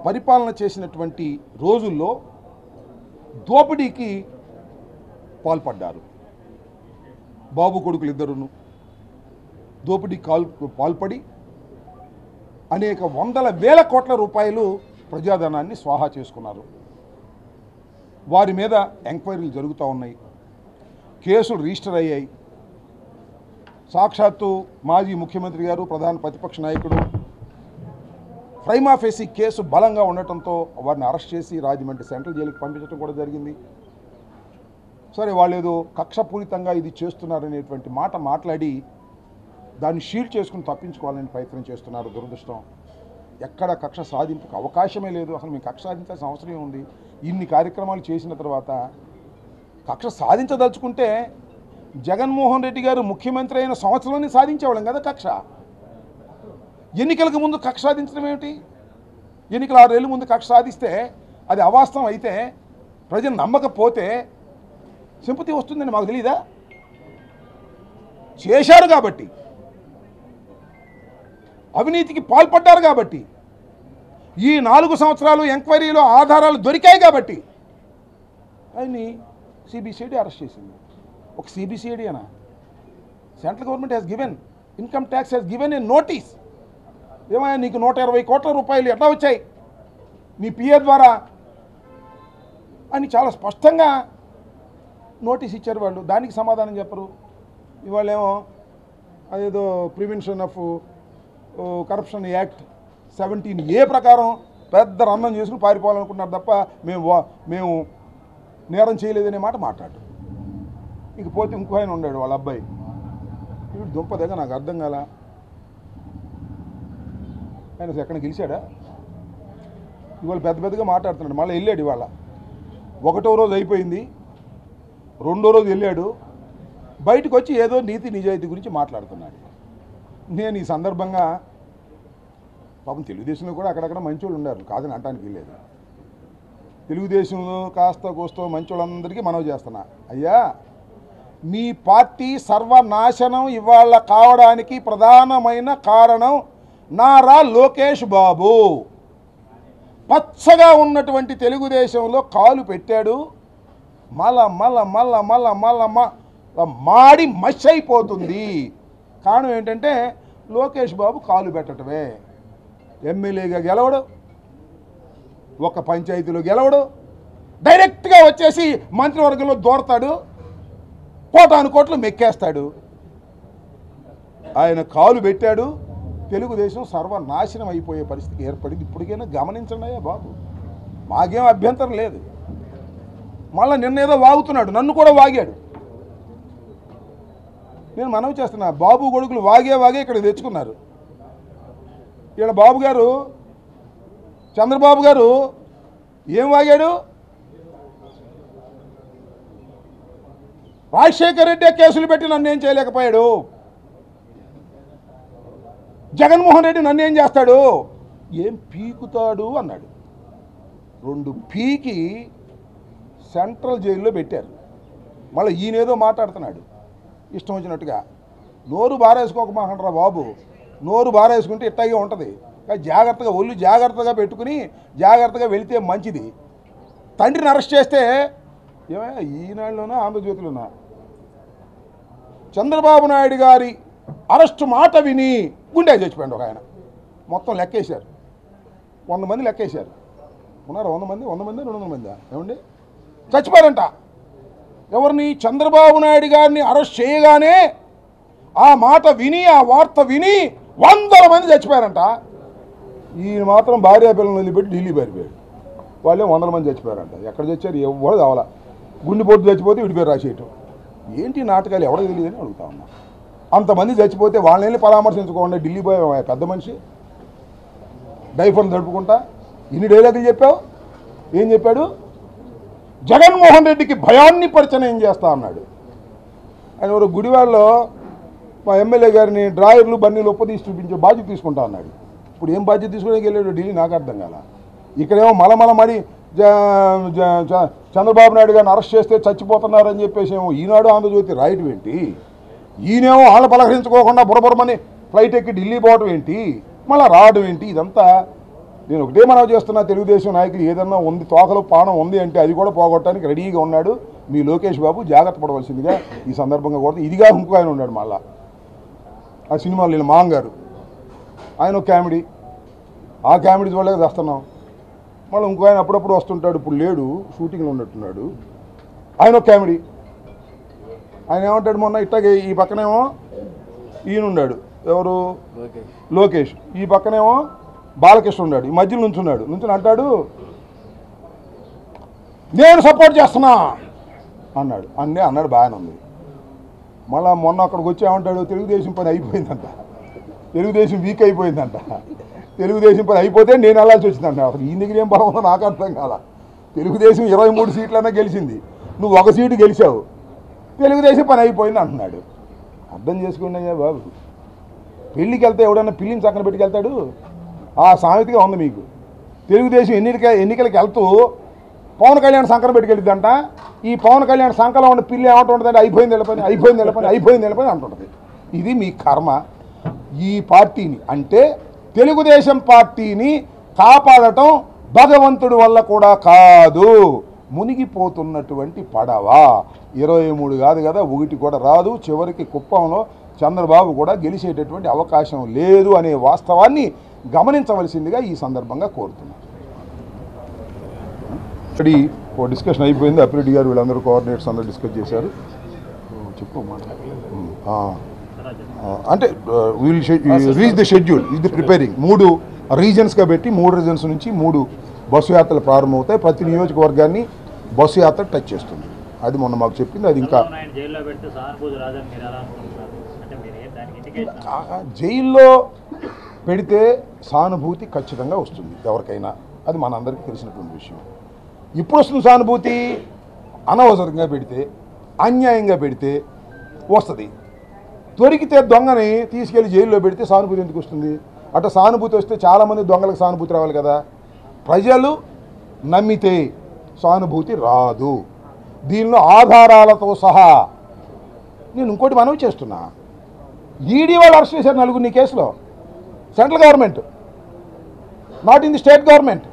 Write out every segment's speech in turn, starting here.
పరిపాలన చేసినటువంటి రోజుల్లో దోపిడీకి పాల్పడ్డారు బాబు కొడుకులు ఇద్దరును దోపిడీ కాల్ పాల్పడి అనేక వందల వేల కోట్ల రూపాయలు ప్రజాధనాన్ని స్వాహా చేసుకున్నారు వారి మీద ఎంక్వైరీలు జరుగుతూ ఉన్నాయి కేసులు రిజిస్టర్ అయ్యాయి సాక్షాత్తు మాజీ ముఖ్యమంత్రి గారు ప్రధాన ప్రతిపక్ష నాయకుడు ప్రైమాఫేసి కేసు బలంగా ఉండటంతో వారిని అరెస్ట్ చేసి రాజమండ్రి సెంట్రల్ జైలుకి పంపించడం కూడా జరిగింది సరే వాళ్ళు ఏదో కక్షపూరితంగా ఇది చేస్తున్నారనేటువంటి మాట మాట్లాడి దాన్ని షీల్డ్ చేసుకుని తప్పించుకోవాలని ప్రయత్నం చేస్తున్నారు దురదృష్టం ఎక్కడ కక్ష సాధింపుకు అవకాశమే లేదు అసలు మేము కక్ష సాధించాల్సిన అవసరం ఉంది ఇన్ని కార్యక్రమాలు చేసిన తర్వాత కక్ష సాధించదలుచుకుంటే జగన్మోహన్ రెడ్డి గారు ముఖ్యమంత్రి అయిన సంవత్సరంలోనే సాధించేవాళ్ళం కదా కక్ష ఎన్నికలకు ముందు కక్ష సాధించడం ఏమిటి ఎన్నికలు ఆరేళ్ళ ముందు కక్ష సాధిస్తే అది అవాస్తవం అయితే ప్రజలు నమ్మకపోతే సింపతి వస్తుందని మాకు తెలియదా చేశారు కాబట్టి అవినీతికి పాల్పడ్డారు కాబట్టి ఈ నాలుగు సంవత్సరాలు ఎంక్వైరీలో ఆధారాలు దొరికాయి కాబట్టి ఆయన్ని సిబిసిఐడి అరెస్ట్ చేసింది ఒక సిబిసిఐడి అనా central government has given income tax has given a notice ఏమయ్యా నీకు నూట ఇరవై కోట్ల రూపాయలు ఎట్లా వచ్చాయి నీ పిఏ ద్వారా అని చాలా స్పష్టంగా నోటీస్ ఇచ్చారు వాళ్ళు దానికి సమాధానం చెప్పరు ఇవాళేమో అదేదో prevention of corruption act seventeen A ప్రకారం పెద్ద రంధం చేసుకుని పారిపోవాలనుకుంటున్నారు తప్ప మేము వా- మేము నేరం చేయలేదనే మాట మాట్లాడు ఇక పోతే ఇంకో ఆయన ఉన్నాడు వాళ్ళ అబ్బాయి వీడు దుంపదగ నాకు అర్థం కాల ఆయన అసలు ఎక్కడ గెలిచాడా ఇవాళ పెద్ద పెద్దగా మాట్లాడుతున్నాడు మళ్ళీ వెళ్ళాడు ఇవాళ ఒకటో రోజు అయిపోయింది రెండో రోజు వెళ్ళాడు బయటకు వచ్చి ఏదో నీతి నిజాయితీ గురించి మాట్లాడుతున్నాడు నేను ఈ సందర్భంగా పాపం తెలుగుదేశంలో కూడా అక్కడక్కడ మంచోళ్ళు ఉన్నారు కాదని అంటానికి వీల్లేదు తెలుగుదేశంలో కాస్త కోస్తో మంచోళ్ళందరికీ మనవి చేస్తున్నా అయ్యా మీ పార్టీ సర్వనాశనం ఇవాళ కావడానికి ప్రధానమైన కారణం నారా లోకేష్ బాబు పచ్చగా ఉన్నటువంటి తెలుగుదేశంలో కాలు పెట్టాడు మల మల మల మల మల మ- మాడి మష్ అయిపోతుంది కారణం ఏంటంటే లోకేష్ బాబు కాలు పెట్టడమే ఎమ్మెల్యేగా గెలవడు ఒక పంచాయతీలో గెలవడు డైరెక్ట్గా వచ్చేసి మంత్రివర్గంలో దూరతాడు కోటాను కోట్లు మెక్కేస్తాడు ఆయన కాలు పెట్టాడు తెలుగుదేశం సర్వనాశనం అయిపోయే పరిస్థితి ఏర్పడింది ఇప్పటికైనా గమనించండి అయ్యా బాబు మాకేం అభ్యంతరం లేదు మళ్ళీ నిన్నేదో వాగుతున్నాడు నన్ను కూడా వాగాడు నేను మనవి చేస్తున్నా బాబు కొడుకులు వాగే వాగే ఇక్కడ తెచ్చుకున్నారు ఇక్కడ బాబు గారు చంద్రబాబు గారు ఏం వాగాడు రాజశేఖర్ రెడ్డి కేసులు పెట్టి నన్ను ఏం చేయలేకపోయాడు జగన్మోహన్ రెడ్డి నన్ను ఏం చేస్తాడు ఏం పీకుతాడు అన్నాడు రెండు పీకి సెంట్రల్ జైల్లో పెట్టారు మళ్ళీ ఈయనేదో మాట్లాడుతున్నాడు ఇష్టం వచ్చినట్టుగా నోరు బారేసుకోకమాకంటారా బాబు నోరు బారేసుకుంటే ఇట్టాగే ఉంటుంది కానీ జాగ్రత్తగా ఒళ్ళు జాగ్రత్తగా పెట్టుకుని జాగ్రత్తగా వెళితే మంచిది తండ్రిని అరెస్ట్ చేస్తే ఏమయ్యా ఈనాడులోనా ఆంధ్రజ్యోతిలోనా చంద్రబాబు నాయుడు గారి అరెస్టు మాట విని గుండె చచ్చిపోయాడు ఒక ఆయన మొత్తం లెక్కేశారు వంద మంది లెక్కేశారు ఉన్నారు వంద మంది వంద మంది రెండు వందల మంది ఏమండి చచ్చిపోయారంట ఎవరిని చంద్రబాబు నాయుడు గారిని అరెస్ట్ చేయగానే ఆ మాట విని ఆ వార్త విని వందల మంది చచ్చిపోయారంట ఈయన మాత్రం భార్య పిల్లల్ని వదిలిపెట్టి ఢిల్లీ పారిపోయాడు వాళ్ళే వందల మంది చచ్చిపోయారంట ఎక్కడ చచ్చారు ఎవరు కావాలా గుండెపోటు చచ్చిపోతే వీడి పేరు రాసేయటం ఏంటి ఈ నాటకాలు ఎవరికి తెలియదని అడుగుతా ఉన్నా అంతమంది చచ్చిపోతే వాళ్ళని వెళ్ళి పరామర్శించుకోండి ఢిల్లీ పోయే పెద్ద మనిషి డైఫోన్ తడుపుకుంటా ఇన్ని డైలాగులు చెప్పావు ఏం చెప్పాడు జగన్మోహన్ రెడ్డికి భయాన్ని పరిచయం ఏం చేస్తా అన్నాడు ఆయన ఒక గుడివాడలో మా ఎమ్మెల్యే గారిని డ్రాయర్లు బన్నీలు ఒప్పదీసి చూపించే బాధ్యత తీసుకుంటా అన్నాడు ఇప్పుడు ఏం బాధ్యత తీసుకోవడానికి వెళ్ళాడు ఢిల్లీ నాకు అర్థం కాల ఇక్కడేమో మలమల మడి జ- జ- జ- చంద్రబాబు నాయుడు గారిని అరెస్ట్ చేస్తే చచ్చిపోతున్నారని చెప్పేసి ఏమో ఈనాడు ఆంధ్రజ్యోతి రాయటం ఏంటి ఈయనేమో వాళ్ళ పలకరించుకోకుండా బురబురమని ఫ్లైట్ ఎక్కి ఢిల్లీ పోవడం ఏంటి మళ్ళీ రావడం ఏంటి ఇదంతా నేను ఒకటే మనవి చేస్తున్నా తెలుగుదేశం నాయకులు ఏదన్నా ఉంది తోకలో పానం ఉంది అంటే అది కూడా పోగొట్టడానికి రెడీగా ఉన్నాడు మీ లోకేష్ బాబు జాగ్రత్త పడవలసిందిగా ఈ సందర్భంగా కూడా ఇదిగా ఇంకో ఆయన ఉన్నాడు మళ్ళా ఆ సినిమాలో వీళ్ళ మాంగారు ఆయన ఒక కామెడీ ఆ కామెడీ చూడలేక చేస్తున్నాం మళ్ళీ ఇంకో ఆయన అప్పుడప్పుడు వస్తుంటాడు ఇప్పుడు లేడు షూటింగ్లో ఉన్నట్టున్నాడు ఆయన ఒక కామెడీ ఆయన ఏమంటాడు మొన్న ఇట్టాగే ఈ పక్కనేమో ఈయన ఉన్నాడు ఎవరు లోకేష్ ఈ పక్కనేమో బాలకృష్ణ ఉన్నాడు ఈ మధ్యలో నుంచున్నాడు నుంచుని అంటాడు నేను సపోర్ట్ చేస్తున్నా అన్నాడు అన్నీ అన్నాడు బాగానే ఉంది మళ్ళా మొన్న అక్కడికి వచ్చి ఏమంటాడు తెలుగుదేశం పని అయిపోయిందంట తెలుగుదేశం వీక్ అయిపోయిందంట తెలుగుదేశం పని అయిపోతే నేను వెళ్ళాల్సి వచ్చిందంట అసలు ఈ దగ్గర ఏం బలం ఉందో నాకు అర్థం కాల తెలుగుదేశం ఇరవై మూడు సీట్లన్నా గెలిచింది నువ్వు ఒక సీటు గెలిచావు తెలుగుదేశం పని అయిపోయింది అంటున్నాడు అర్థం చేసుకోండి అయ్యా బాబు పెళ్ళికి వెళ్తే ఎవడన్నా పిల్లిని చక్కన పెట్టుకెళ్తాడు ఆ సామెతగా ఉంది మీకు తెలుగుదేశం ఎన్నిక ఎన్నికలకు వెళ్తూ పవన్ కళ్యాణ్ సంకర పెట్టుకెళ్ళిద్దంట ఈ పవన్ కళ్యాణ్ సంకలో ఉన్న పిల్లి ఏమంటుంటుందంటే అయిపోయింది వెళ్ళపని అయిపోయింది వెళ్ళపని అయిపోయింది వెళ్ళపని అంటుంటుంది ఇది మీ కర్మ ఈ పార్టీని అంటే తెలుగుదేశం పార్టీని కాపాడటం భగవంతుడి వల్ల కూడా కాదు మునిగిపోతున్నటువంటి పడవ ఇరవై మూడు కాదు కదా ఒకటి కూడా రాదు చివరికి కుప్పంలో చంద్రబాబు కూడా గెలిచేటటువంటి అవకాశం లేదు అనే వాస్తవాన్ని గమనించవలసిందిగా ఈ సందర్భంగా కోరుతున్నాను ఆల్రెడీ ఓ డిస్కషన్ అయిపోయింది అప్రెడ్డి గారు వీళ్ళందరూ కోఆర్డినేటర్స్ అందరూ డిస్కస్ చేశారు చెప్పు మాట ఆ, ఆ, అంటే will reach the schedule is the preparing మూడు రీజన్స్గా పెట్టి మూడు రీజన్స్ నుంచి మూడు బస్సు యాత్రలు ప్రారంభమవుతాయి ప్రతి నియోజకవర్గాన్ని బస్సు యాత్ర టచ్ చేస్తుంది అది మొన్న మాకు చెప్పింది అది ఇంకా చంద్రబాబు నాయుడు జైల్లో పెడితే సానుభూతి రాదని మీరు ఎలా అనుకుంటున్నారు అంటే మీరు ఏం దానికి ఇండికేషన్ ఆ, జైల్లో పెడితే సానుభూతి ఖచ్చితంగా వస్తుంది ఎవరికైనా అది మనందరికీ తెలిసినటువంటి విషయం ఇప్పుడు వస్తుంది సానుభూతి అనవసరంగా పెడితే అన్యాయంగా పెడితే వస్తుంది దొరికితే దొంగని తీసుకెళ్లి జైల్లో పెడితే సానుభూతి ఎందుకు వస్తుంది అట్లా సానుభూతి వస్తే చాలామంది దొంగలకు సానుభూతి రావాలి కదా ప్రజలు నమ్మితే సానుభూతి రాదు దీనిలో ఆధారాలతో సహా నేను ఇంకోటి మనవి చేస్తున్నా ఈడీ వాళ్ళు అరెస్ట్ చేశారు నలుగురిని ఈ కేసులో central government not in the state government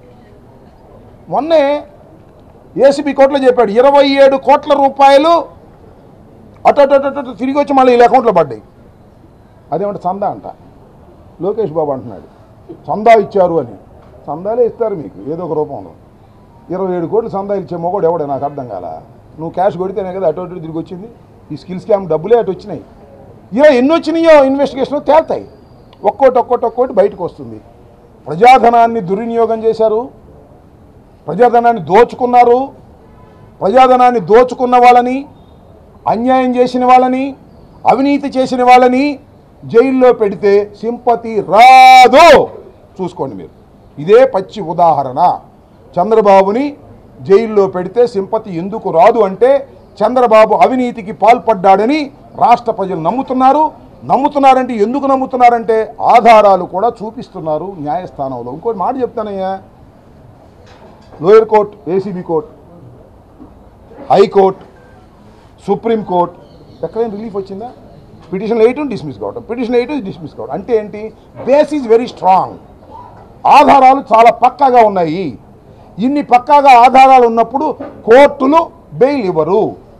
మొన్నే ఏసీబీ కోర్టులో చెప్పాడు ఇరవై ఏడు కోట్ల రూపాయలు అటు అటు అటు అటు తిరిగి వచ్చి మళ్ళీ వీళ్ళ అకౌంట్లో పడ్డాయి అదేమంటే చందా అంట లోకేష్ బాబు అంటున్నాడు చందా ఇచ్చారు అని చందాలే ఇస్తారు మీకు ఏదో ఒక రూపంలో ఇరవై ఏడు కోట్లు చందా ఇచ్చే మొగోడు ఎవడే నాకు అర్థం కాల నువ్వు క్యాష్ కొడితేనే కదా అటు అటు తిరిగి వచ్చింది ఈ స్కిల్ స్కామ్ డబ్బులే అటు వచ్చినాయి ఇలా ఎన్ని వచ్చినాయో ఇన్వెస్టిగేషన్ తేల్తాయి ఒక్కోటి ఒక్కోటి ఒక్కోటి బయటకు వస్తుంది ప్రజాధనాన్ని దుర్వినియోగం చేశారు ప్రజాధనాన్ని దోచుకున్నారు ప్రజాధనాన్ని దోచుకున్న వాళ్ళని అన్యాయం చేసిన వాళ్ళని అవినీతి చేసిన వాళ్ళని జైల్లో పెడితే సింపతి రాదు చూసుకోండి మీరు ఇదే పచ్చి ఉదాహరణ చంద్రబాబుని జైల్లో పెడితే సింపతి ఎందుకు రాదు అంటే చంద్రబాబు అవినీతికి పాల్పడ్డాడని రాష్ట్ర ప్రజలు నమ్ముతున్నారు నమ్ముతున్నారంటే ఎందుకు నమ్ముతున్నారంటే ఆధారాలు కూడా చూపిస్తున్నారు న్యాయస్థానంలో ఇంకోటి మాట చెప్తానయ్యా lower court ACB court high court supreme court ఎక్కడైనా రిలీఫ్ వచ్చిందా పిటిషన్ ఎయిట్ డిస్మిస్ కావడం పిటిషన్ ఎయిట్ డిస్మిస్ కావడం అంటే ఏంటి బేస్ ఈజ్ వెరీ స్ట్రాంగ్ ఆధారాలు చాలా పక్కాగా ఉన్నాయి ఇన్ని పక్కాగా ఆధారాలు ఉన్నప్పుడు కోర్టులు బెయిల్ ఇవ్వరు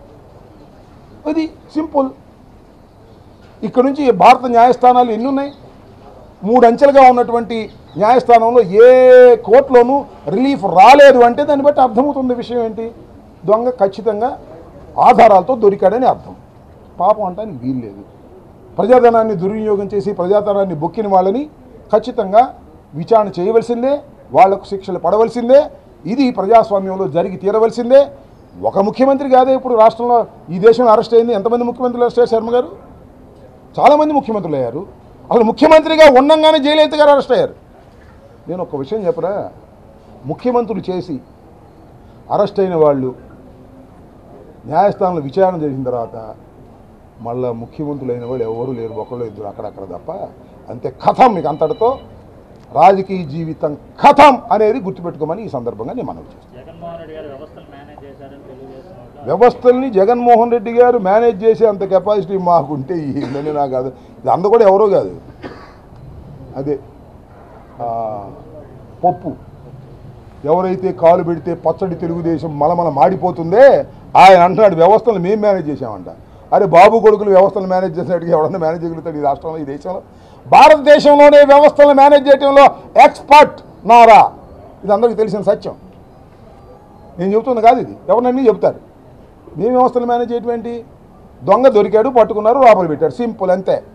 అది సింపుల్ ఇక్కడ నుంచి భారత న్యాయస్థానాలు ఎన్ని ఉన్నాయి మూడు అంచెలుగా ఉన్నటువంటి న్యాయస్థానంలో ఏ కోర్టులోనూ రిలీఫ్ రాలేదు అంటే దాన్ని బట్టి అర్థమవుతుంది విషయం ఏంటి దొంగ ఖచ్చితంగా ఆధారాలతో దొరికాడని అర్థం పాపం అంటానికి వీల్లేదు ప్రజాధనాన్ని దుర్వినియోగం చేసి ప్రజాధనాన్ని బొక్కిన వాళ్ళని ఖచ్చితంగా విచారణ చేయవలసిందే వాళ్లకు శిక్షలు పడవలసిందే ఇది ప్రజాస్వామ్యంలో జరిగి తీరవలసిందే ఒక ముఖ్యమంత్రి కాదే ఇప్పుడు రాష్ట్రంలో ఈ దేశంలో అరెస్ట్ అయింది ఎంతమంది ముఖ్యమంత్రులు అరెస్ట్ అయ్యారు శర్మ గారు చాలామంది ముఖ్యమంత్రులు అయ్యారు అసలు ముఖ్యమంత్రిగా ఉండంగానే జయలలిత గారు అరెస్ట్ అయ్యారు నేను ఒక విషయం చెప్పరా ముఖ్యమంత్రులు చేసి అరెస్ట్ అయిన వాళ్ళు న్యాయస్థానంలో విచారణ జరిగిన తర్వాత మళ్ళా ముఖ్యమంత్రులు అయిన వాళ్ళు ఎవరు లేరు ఒకళ్ళు ఇద్దరు అక్కడక్కడ తప్ప అంతే కథం మీకు అంతటితో రాజకీయ జీవితం కథం అనేది గుర్తుపెట్టుకోమని ఈ సందర్భంగా నేను మనవి చేస్తాను జగన్మోహన్ రెడ్డి గారు వ్యవస్థలు మేనేజ్ చేశారని తెలుగుదేశం వాళ్ళు వ్యవస్థల్ని జగన్మోహన్ రెడ్డి గారు మేనేజ్ చేసే అంత కెపాసిటీ మాకుంటే ఏందని నాకు కాదు ఇది అంద కూడా ఎవరో కాదు అదే ఆ, పప్పు ఎవరైతే కాలు పెడితే పచ్చడి తెలుగుదేశం మలమల మాడిపోతుందే ఆయన అంటున్నాడు వ్యవస్థలు మేము మేనేజ్ చేసామంట అరే బాబు కొడుకులు వ్యవస్థలు మేనేజ్ చేసినట్టుగా ఎవడన్నా మేనేజ్ చేయగలుగుతాడు ఈ రాష్ట్రంలో ఈ దేశంలో భారతదేశంలోనే వ్యవస్థలు మేనేజ్ చేయడంలో ఎక్స్పర్ట్ నారా ఇది అందరికీ తెలిసిన సత్యం నేను చెబుతుంది కాదు ఇది ఎవరినన్నీ చెప్తారు మేము వ్యవస్థలు మేనేజ్ చేయటం ఏంటి దొంగ దొరికాడు పట్టుకున్నారు లోపల పెట్టారు సింపుల్ అంతే